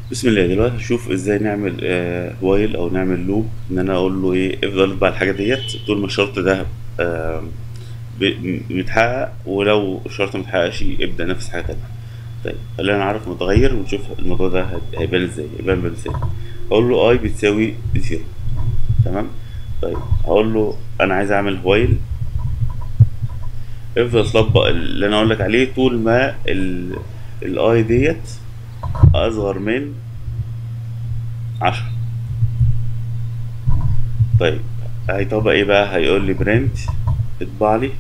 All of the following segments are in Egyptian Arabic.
بسم الله دلوقتي هشوف ازاي نعمل آه وايل او نعمل لوب ان انا اقول له ايه افضل اتبع الحاجه ديت طول ما الشرط ده آه ب- متحقق ولو الشرط متحققش ابدا نفس حاجه تانية طيب خلينا نعرف متغير ونشوف الموضوع ده هي- هيبان ازاي هيبان بمثال اقول له اي بتساوي زيرو تمام طيب هقول له انا عايز اعمل وايل افضل طبق اللي انا اقول لك عليه طول ما الاي ديت اصغر من عشرة طيب هيطبق ايه بقى هيقول لي برنت اطبع لي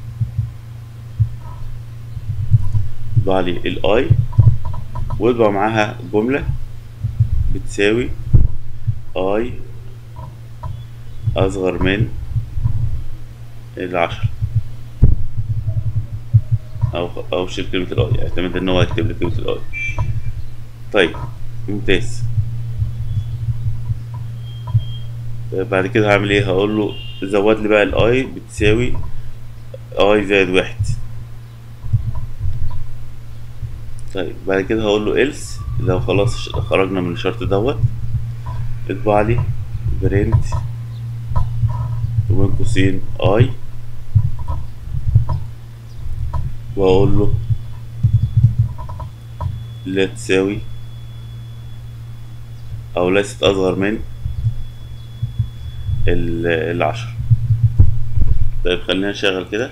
اطبع لي الاي واطبع معاها جملة بتساوي اي اصغر من العشرة او او شيل كلمة الاي اعتمد ان هو يكتب لي كلمة الاي طيب ممتاز بعد كده هعمل ايه هقول له زود لي بقى الاي بتساوي اي زائد واحد طيب بعد كده هقول له else لو خلاص خرجنا من الشرط دوت اطبع لي برنت وبين قوسين اي واقول له لا تساوي او ليست اصغر من ال- العشرة طيب خلينا نشغل كده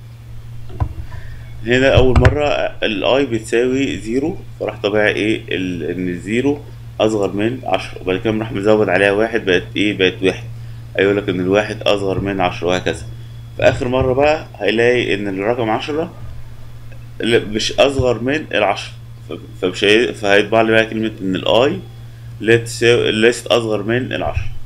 هنا اول مرة الاي بتساوي زيرو فراح طبيعي ايه ال- ان الزيرو اصغر من عشرة وبعد كده راح مزود عليها واحد بقت ايه بقت واحد هيقول لك ان الواحد اصغر من عشرة وهكذا في اخر مرة بقى هيلاقي ان الرقم عشرة لا، مش اصغر من العشرة ف- فمش هي... فهيطبع لي بقى كلمة ان الاي لا تساوي ليست اصغر من العشرة